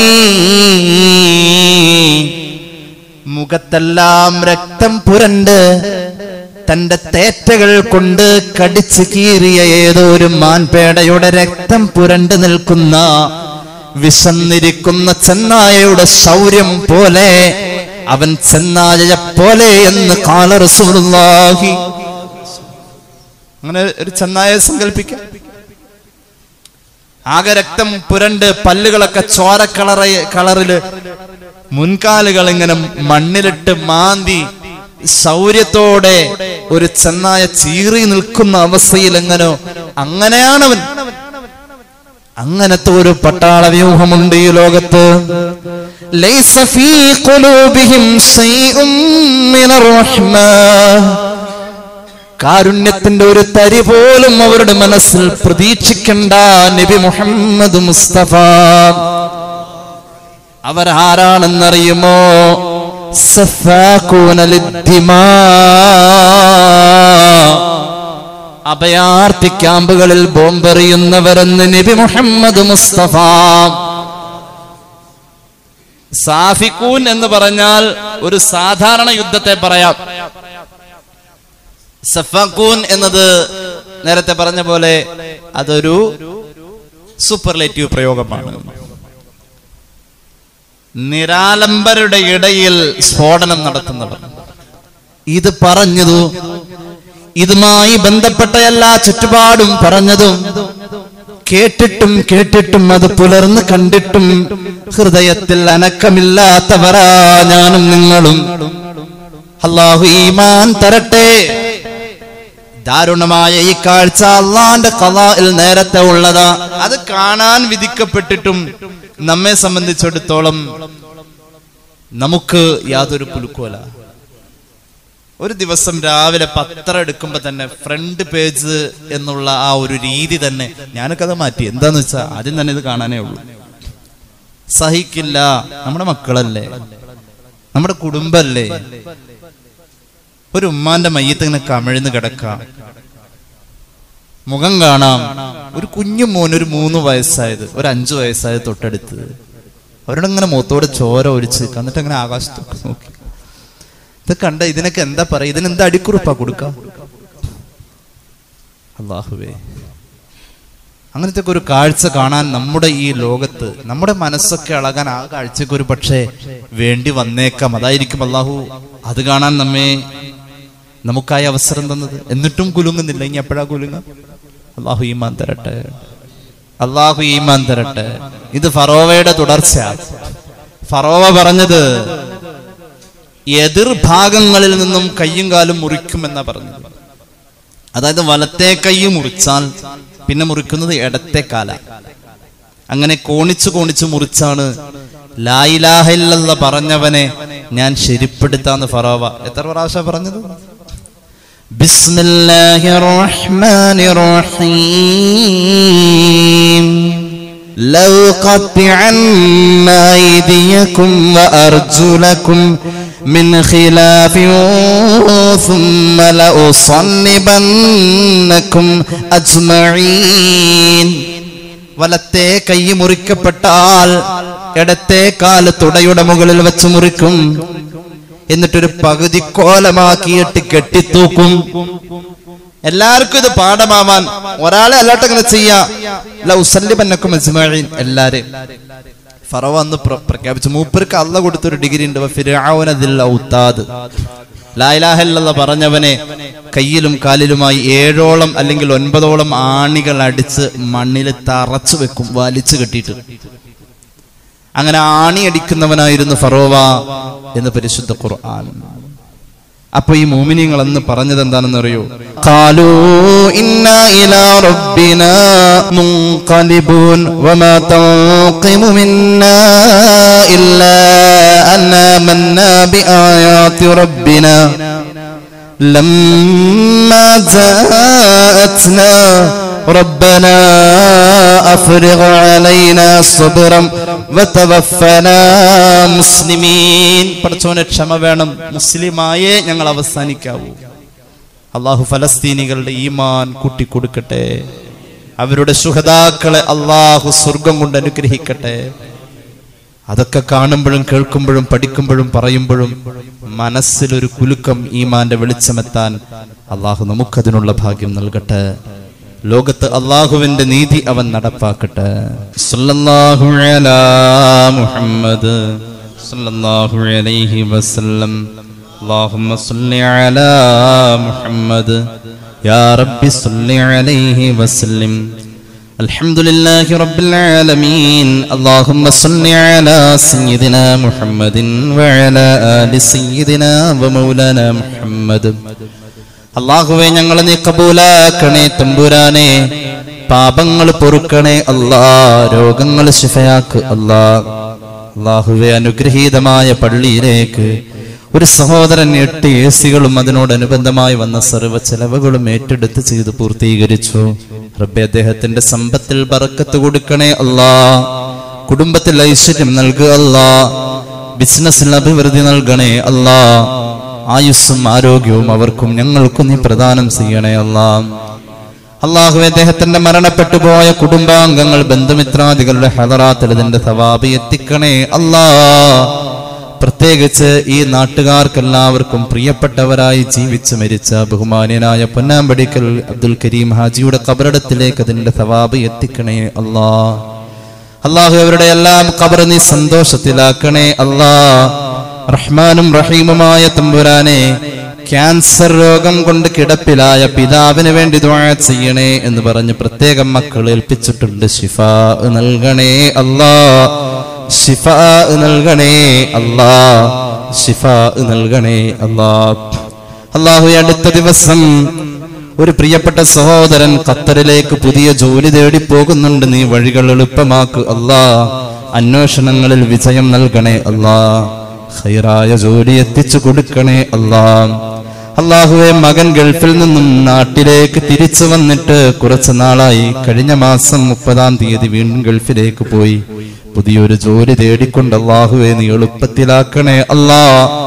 മുഖത്തെല്ലാം രക്തം പുരണ്ട് തന്റെ തേറ്റകൾ കൊണ്ട് കടിച്ചു കീറിയ ഏതോ ഒരു മാൻപേടയുടെ രക്തം പുരണ്ട് നിൽക്കുന്ന വിശന്നിരിക്കുന്ന ചെന്നായയുടെ ശൗര്യം പോലെ അവൻ ചെന്നായയെ പോലെ എന്ന് കാല റസൂലുള്ളാഹി അങ്ങനെ ഒരു ചെന്നായെ സങ്കല്പിക്കാം ആകെ രക്തം പുരണ്ട് പല്ലുകളൊക്കെ ചോര കളറ കളറില് മുൻകാലുകൾ ഇങ്ങനെ മണ്ണിലിട്ട് മാന്തി ശൗര്യത്തോടെ ഒരു ചെന്നായ ചീറി നിൽക്കുന്ന അവസ്ഥയിൽ എങ്ങനോ അങ്ങനെയാണവൻ അങ്ങനത്തെ ഒരു പട്ടാള വ്യൂഹമുണ്ട് ഈ ലോകത്ത് ലൈസ ഫീ ഖുലൂബിഹിം ശൈഉം മിനർ റഹ്മാ കാരുണ്യത്തിന്റെ ഒരു തരി പോലും അവരുടെ മനസ്സിൽ പ്രതീക്ഷിക്കണ്ട നബി മുഹമ്മദ് മുസ്തഫ അവരാരാണെന്നറിയുമോ സഫാക്കൂന ലിദ്ദിമാ. അഭയാർത്ഥി ക്യാമ്പുകളിൽ ബോംബെറിയുന്നവരെന്ന് നബി മുഹമ്മദ് മുസ്തഫ സാഫിക്കൂൻ എന്ന് പറഞ്ഞാൽ ഒരു സാധാരണ യുദ്ധത്തെ പറയാം സഫാക്കൂൻ എന്നത് നേരത്തെ പറഞ്ഞ പോലെ അതൊരു സൂപ്പർലേറ്റീവ് പ്രയോഗമാണ് നിരാലംബരുടെ ഇടയിൽ സ്ഫോടനം നടത്തുന്നവർ ഇത് പറഞ്ഞതു ഇതുമായി ബന്ധപ്പെട്ട എല്ലാ ചുറ്റുപാടും പറഞ്ഞതും കേട്ടിട്ടും കേട്ടിട്ടും അത് പുലർന്ന് കണ്ടിട്ടും ഹൃദയത്തിൽ അനക്കമില്ലാത്തവരാ ഞാനും നിങ്ങളും അള്ളാഹു ഈമാൻ തരട്ടെ ദാരുണമായ ഈ കാഴ്ച അള്ളാന്റെ കലായിൽ നേരത്തെ ഉള്ളതാ അത് കാണാൻ വിധിക്കപ്പെട്ടിട്ടും നമ്മെ സംബന്ധിച്ചിടത്തോളം നമുക്ക് യാതൊരു കുലുക്കോല ഒരു ദിവസം രാവിലെ പത്രം എടുക്കുമ്പോ തന്നെ ഫ്രണ്ട് പേജ് എന്നുള്ള ആ ഒരു രീതി തന്നെ ഞാനൊക്കെ അത് മാറ്റി എന്താന്ന് വെച്ചാ ആദ്യം തന്നെ ഇത് കാണാനേ ഉള്ളൂ സഹിക്കില്ല നമ്മുടെ മക്കളല്ലേ നമ്മുടെ കുടുംബല്ലേ ഒരു ഉമ്മാന്റെ മയ്യത്ത് ഇങ്ങനെ കമിഴ്ന്ന് കിടക്കാം മുഖം കാണാം ഒരു കുഞ്ഞു മോൻ ഒരു മൂന്ന് വയസ്സായത് ഒരു അഞ്ചു വയസ്സായത് തൊട്ടടുത്ത് അവരോട് ഇങ്ങനെ മുഖത്തോട് ചോര ഒഴിച്ച് എന്നിട്ട് അങ്ങനെ ആകാശത്ത് നോക്കി ഇത് കണ്ട ഇതിനൊക്കെ എന്താ പറയാ ഇതിനെന്താ അടിക്കുറിപ്പാ കൊടുക്ക അള്ളാഹുവേ അങ്ങനത്തെ ഒരു കാഴ്ച കാണാൻ നമ്മുടെ ഈ ലോകത്ത് നമ്മുടെ മനസ്സൊക്കെ അളകാൻ ആ കാഴ്ചക്ക് ഒരു പക്ഷേ വേണ്ടി വന്നേക്കാം അതായിരിക്കും അള്ളാഹു അത് കാണാൻ നമ്മെ നമുക്കായി അവസരം തന്നത് എന്നിട്ടും കുലുങ്ങുന്നില്ല ഇനി എപ്പോഴാ കുലുങ്ങ അള്ളാഹു ഈമാൻ തരട്ടെ അള്ളാഹു ഈമാൻ തരട്ടെ ഇത് ഫറോവയുടെ തുടർച്ച ഫറോവ പറഞ്ഞത് എതിർഭാഗങ്ങളിൽ നിന്നും കയ്യും കാലും മുറിക്കുമെന്നാ പറഞ്ഞത് അതായത് വലത്തെ കൈ മുറിച്ചാൽ പിന്നെ മുറിക്കുന്നത് ഇടത്തെ കാല അങ്ങനെ കോണിച്ചു കോണിച്ചു മുറിച്ചാണ് ലായിലാഹില്ല പറഞ്ഞവനെ ഞാൻ ശരിപ്പെടുത്താന്ന് ഫറോവ എത്ര പ്രാവശ്യം പറഞ്ഞത് بسم الله الرحمن الرحيم لو قطعن أيديكم وأرجلكم من خلاف ثم لأصلبنكم أجمعين വലത്തെ കൈ മുറിക്കപ്പെട്ടാൽ ഇടത്തെ കാല് തുടയുടെ മുകളിൽ വെച്ച് മുറിക്കും എന്നിട്ടൊരു പകുതി കോലമാക്കിയിട്ട് കെട്ടിത്തൂക്കും എല്ലാവർക്കും ഇത് പാഠമാവാൻ ഒരാളെ അല്ലാട്ട് അങ്ങനെ ചെയ്യാ ഉസല്ലിബന്നക്കും അജ്മഈൻ എല്ലാരെയും ഫറവ അന്ന് പ്ര- പ്രഖ്യാപിച്ചു മൂപ്പർക്ക് അല്ല കൊടുത്തൊരു ഡിഗ്രി ഉണ്ട് ഫിർഔന ദിൽ ഔത്താദ് ലാ ഇലാഹ ഇല്ലല്ലാഹ് പറഞ്ഞവനെ കയ്യിലും കാലിലുമായി ഏഴോളം അല്ലെങ്കിൽ ഒൻപതോളം ആണികൾ അടിച്ച് മണ്ണിൽ തറച്ചു വെക്കും വലിച്ചു കെട്ടിയിട്ട് അങ്ങനെ ആണി അടിക്കുന്നവനായിരുന്നു ഫറോവ എന്ന് പരിശുദ്ധ ഖുർആൻ അപ്പൊ ഈ മോമിനിയങ്ങൾ അന്ന് പറഞ്ഞത് എന്താണെന്ന് അറിയോ കാലൂ ഇന്നാ ഇലാ റബ്ബിനാ മുൻഖലിബൂൻ വമാ തൻഖിമു മിന്നാ ഇല്ലാ അന്നാ മന്നാ ബിആയാതി റബ്ബിനാ لما جاءتنا ربنا أفرغ علينا صبرا وتوفنا മുസ്ലിമീൻ പഠിച്ചോനെ ക്ഷമ വേണം മുസ്ലിമായേ ഞങ്ങൾ അവസാനിക്കാവൂ അള്ളാഹു ഫലസ്തീനികളുടെ ഈമാൻ കൂട്ടിക്കൊടുക്കട്ടെ അവരുടെ സുഹതാക്കളെ അള്ളാഹു സ്വർഗം കൊണ്ട് അനുഗ്രഹിക്കട്ടെ അതൊക്കെ കാണുമ്പോഴും കേൾക്കുമ്പോഴും പഠിക്കുമ്പോഴും പറയുമ്പോഴും മനസ്സിലൊരു കുലുക്കം ഈമാന്റെ വെളിച്ചമെത്താൻ അള്ളാഹു നമുക്കതിനുള്ള ഭാഗ്യം നൽകട്ടെ ലോകത്ത് അള്ളാഹുവിന്റെ നീതി അവൻ നടപ്പാക്കട്ടെ സല്ലല്ലാഹു അലാ മുഹമ്മദ് സല്ലല്ലാഹു അലൈഹി വസല്ലം اللهم صل على محمد يا رب صل عليه وسلم الحمد لله رب العالمين اللهم صل على سيدنا محمد وعلى آل سيدنا ومولانا محمد അള്ളാഹുവെ ഞങ്ങളെ നീ കബൂലാക്കണേ തമ്പുരാനെ പാപങ്ങൾ പൊറുക്കണേ അല്ലാ രോഗങ്ങൾ ശിഫയാക്ക് അല്ലാ അള്ളാഹുവെ അനുഗ്രഹീതമായ പള്ളിയിലേക്ക് ഒരു സഹോദരൻ എട്ട് എ സികളും അതിനോടനുബന്ധമായി വന്ന സർവ്വ ചെലവുകളും ഏറ്റെടുത്ത് ചെയ്ത് പൂർത്തീകരിച്ചു റബ്ബെ അദ്ദേഹത്തിന്റെ സമ്പത്തിൽ ബറക്കത്ത് കൊടുക്കണേ അല്ലാ കുടുംബത്തിൽ ഐശ്വര്യം നൽകുക അല്ലാ ബിസിനസ്സിൽ അഭിവൃദ്ധി നൽകണേ അല്ലാ ആയുസ്സും ആരോഗ്യവും അവർക്കും ഞങ്ങൾക്കും നീ പ്രദാനം ചെയ്യണേ അല്ലാ അള്ളാഹു അദ്ദേഹത്തിന്റെ മരണപ്പെട്ടു പോയ കുടുംബാംഗങ്ങൾ ബന്ധുമിത്രാദികളുടെ ഹദറാത്തിൽ ഇതിന്റെ സവാബി എത്തിക്കണേ അല്ലാ പ്രത്യേകിച്ച് ഈ നാട്ടുകാർക്കെല്ലാവർക്കും പ്രിയപ്പെട്ടവരായി ജീവിച്ച് മരിച്ച ബഹുമാന്യനായ പൊന്നാമ്പടിക്കൽ അബ്ദുൽ കരീം ഹാജിയുടെ കബറിടത്തിലേക്ക് അതിന്റെ സവാബ് എത്തിക്കണേ അല്ലാ അള്ളാഹു അവരുടെ എല്ലാം കബർ നീ സന്തോഷത്തിലാക്കണേ അല്ലാ റഹ്മാനും റഹീമുമായ തമ്പുരാനെ ക്യാൻസർ രോഗം കൊണ്ട് കിടപ്പിലായ പിതാവിന് വേണ്ടി ദ്വാ ചെയ്യണേ എന്ന് പറഞ്ഞ് പ്രത്യേകം മക്കൾ ഏൽപ്പിച്ചിട്ടുണ്ട് ശിഫ നൽകണേ അല്ലാ ശിഫ നൽകണേ അല്ലാ ശിഫ നൽകണേ അല്ലാ അള്ളാഹു ഈ അടുത്ത ദിവസം ഒരു പ്രിയപ്പെട്ട സഹോദരൻ ഖത്തറിലേക്ക് പുതിയ ജോലി തേടി പോകുന്നുണ്ട് നീ വഴികൾ എളുപ്പമാക്ക് അല്ലാ അന്വേഷണങ്ങളിൽ വിജയം നൽകണേ അല്ലാ ഹൈറായ ജോലി എത്തിച്ചു കൊടുക്കണേ അല്ലാ അള്ളാഹുവെ മകൻ ഗൾഫിൽ നിന്നും നാട്ടിലേക്ക് തിരിച്ചു വന്നിട്ട് കുറച്ചു നാളായി കഴിഞ്ഞ മാസം മുപ്പതാം തീയതി വീണ്ടും ഗൾഫിലേക്ക് പോയി പുതിയൊരു ജോലി തേടിക്കൊണ്ട് അള്ളാഹുവെ നീ എളുപ്പത്തിലാക്കണേ അല്ലാ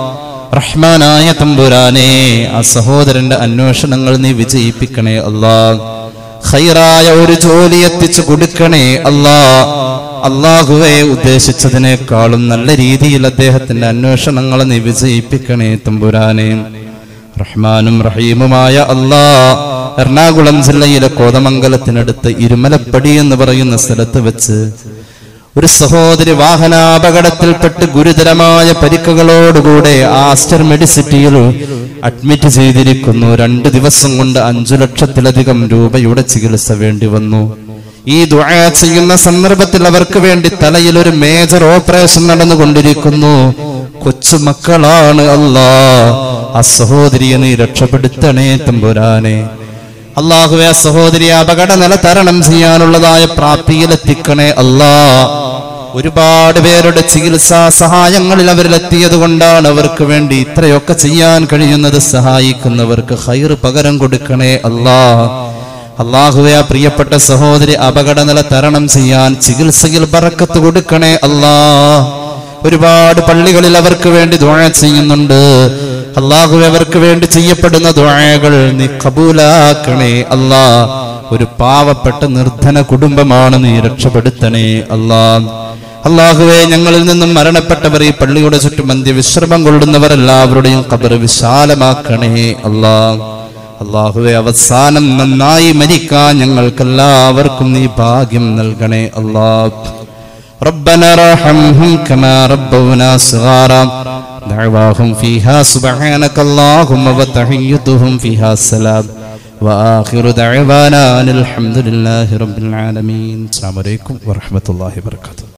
റഹ്മാനായ തമ്പുരാനെ ആ സഹോദരന്റെ അന്വേഷണങ്ങൾ നീ വിജയിപ്പിക്കണേ അല്ലാ ഖൈറായ ഒരു ജോലി എത്തിച്ചു കൊടുക്കണേ അല്ലാ അള്ളാഹുവെ ഉദ്ദേശിച്ചതിനേക്കാളും നല്ല രീതിയിൽ അദ്ദേഹത്തിന്റെ അന്വേഷണങ്ങളെ നീ വിജയിപ്പിക്കണേ തമ്പുരാനെ റഹ്മാനും റഹീമുമായ അള്ളാ എറണാകുളം ജില്ലയിലെ കോതമംഗലത്തിനടുത്ത് ഇരുമലപ്പടി എന്ന് പറയുന്ന സ്ഥലത്ത് വെച്ച് ഒരു സഹോദരി വാഹനാപകടത്തിൽപ്പെട്ട് ഗുരുതരമായ പരിക്കുകളോടുകൂടെ ആസ്റ്റർ മെഡിസിറ്റിയിൽ അഡ്മിറ്റ് ചെയ്തിരിക്കുന്നു രണ്ട് ദിവസം കൊണ്ട് അഞ്ചു ലക്ഷത്തിലധികം രൂപയുടെ ചികിത്സ വേണ്ടി വന്നു ഈ ദുആ ചെയ്യുന്ന സന്ദർഭത്തിൽ അവർക്ക് വേണ്ടി തലയിൽ ഒരു മേജർ ഓപ്പറേഷൻ നടന്നുകൊണ്ടിരിക്കുന്നു കൊച്ചുമക്കളാണ് അല്ലാ ആ സഹോദരിയെ നീ രക്ഷപ്പെടുത്തണേ തമ്പുരാനെ അള്ളാഹുവെ ആ സഹോദരി അപകട നില തരണം ചെയ്യാനുള്ളതായ പ്രാപ്തിയിലെത്തിക്കണേ അല്ലാ ഒരുപാട് പേരുടെ ചികിത്സാ സഹായങ്ങളിൽ അവരിലെത്തിയത് കൊണ്ടാണ് അവർക്ക് വേണ്ടി ഇത്രയൊക്കെ ചെയ്യാൻ കഴിയുന്നത് സഹായിക്കുന്നവർക്ക് ഹൈർ പകരം കൊടുക്കണേ അല്ലാ അള്ളാഹുവെ ആ പ്രിയപ്പെട്ട സഹോദരി അപകട നില തരണം ചെയ്യാൻ ചികിത്സയിൽ ബറക്കത്ത് കൊടുക്കണേ അല്ലാ ഒരുപാട് പള്ളികളിൽ അവർക്ക് വേണ്ടി ദ്വാഴ ചെയ്യുന്നുണ്ട് അള്ളാഹു അവർക്ക് വേണ്ടി ചെയ്യപ്പെടുന്ന ദ്വാഴകൾ നീ കബൂലാക്കണേ അല്ലാ ഒരു പാവപ്പെട്ട നിർധന കുടുംബമാണ് നീ രക്ഷപ്പെടുത്തണേ അല്ലാ അള്ളാഹുവെ ഞങ്ങളിൽ നിന്നും മരണപ്പെട്ടവർ ഈ പള്ളിയുടെ ചുറ്റും അന്ത്യവിശ്രമം കൊള്ളുന്നവർ എല്ലാവരുടെയും കബർ വിശാലമാക്കണേ അല്ലാ അള്ളാഹുവെ അവസാനം നന്നായി മരിക്കാൻ ഞങ്ങൾക്കെല്ലാവർക്കും നീ ഭാഗ്യം നൽകണേ അല്ലാ ربنا ارحمهم كما ربونا صغارا دعواهم فيها سبحانك اللهم وتحيتهم فيها السلام وآخر دعوانا أن الحمد لله رب العالمين السلام عليكم ورحمة الله وبركاته